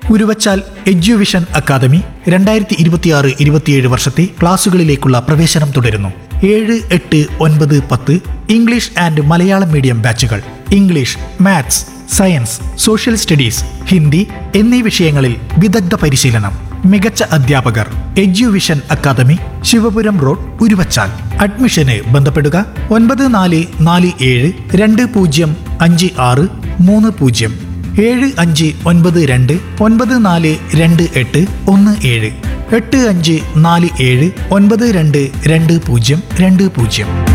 Uruvachal Eduvision academy രണ്ടായിരത്തി ഇരുപത്തിയാറ് ഇരുപത്തിയേഴ് വർഷത്തെ ക്ലാസുകളിലേക്കുള്ള പ്രവേശനം തുടരുന്നു ഏഴ് എട്ട് ഒൻപത് പത്ത് ഇംഗ്ലീഷ് ആൻഡ് മലയാളം മീഡിയം ബാച്ചുകൾ English maths science social studies Hindi എന്നീ വിഷയങ്ങളിൽ വിദഗ്ധ പരിശീലനം മികച്ച അധ്യാപകർ Eduvision academy Sivapuram road Uruvachal അഡ്മിഷന് ബന്ധപ്പെടുക ഒൻപത് നാല് നാല് ഏഴ് രണ്ട് പൂജ്യം അഞ്ച് ആറ് മൂന്ന് പൂജ്യം ഏഴ് അഞ്ച് ഒൻപത് രണ്ട് ഒൻപത് നാല് രണ്ട് എട്ട് ഒന്ന് ഏഴ് എട്ട് അഞ്ച് നാല് ഏഴ് ഒൻപത് രണ്ട് രണ്ട് പൂജ്യം രണ്ട് പൂജ്യം